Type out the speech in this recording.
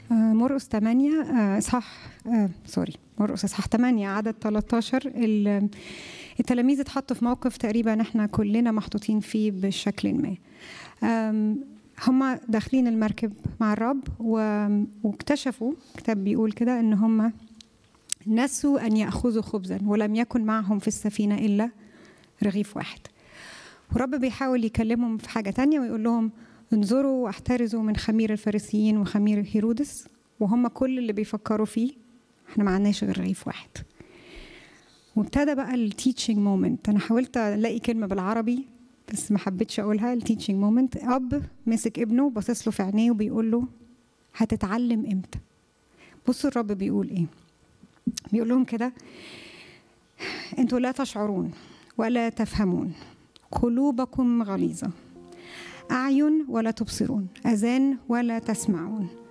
آه، مرقس 8 آه، اصحاح آه، سوري مرقس اصحاح 8 عدد 13 ال- التلاميذ اتحطوا في موقف تقريبا احنا كلنا محطوطين فيه بشكل ما آم، هم داخلين المركب مع الرب و- واكتشفوا كتاب بيقول كده ان هم نسوا ان ياخذوا خبزا ولم يكن معهم في السفينه الا رغيف واحد ورب بيحاول يكلمهم في حاجه تانية ويقول لهم انظروا واحترزوا من خمير الفارسيين وخمير هيرودس وهم كل اللي بيفكروا فيه احنا ما عندناش غير رغيف واحد وابتدى بقى التيتشنج مومنت انا حاولت الاقي كلمه بالعربي بس ما حبيتش اقولها التيتشنج مومنت اب مسك ابنه باصص له في عينيه وبيقول له هتتعلم امتى بصوا الرب بيقول ايه بيقول لهم كده انتوا لا تشعرون ولا تفهمون قلوبكم غليظه اعين ولا تبصرون اذان ولا تسمعون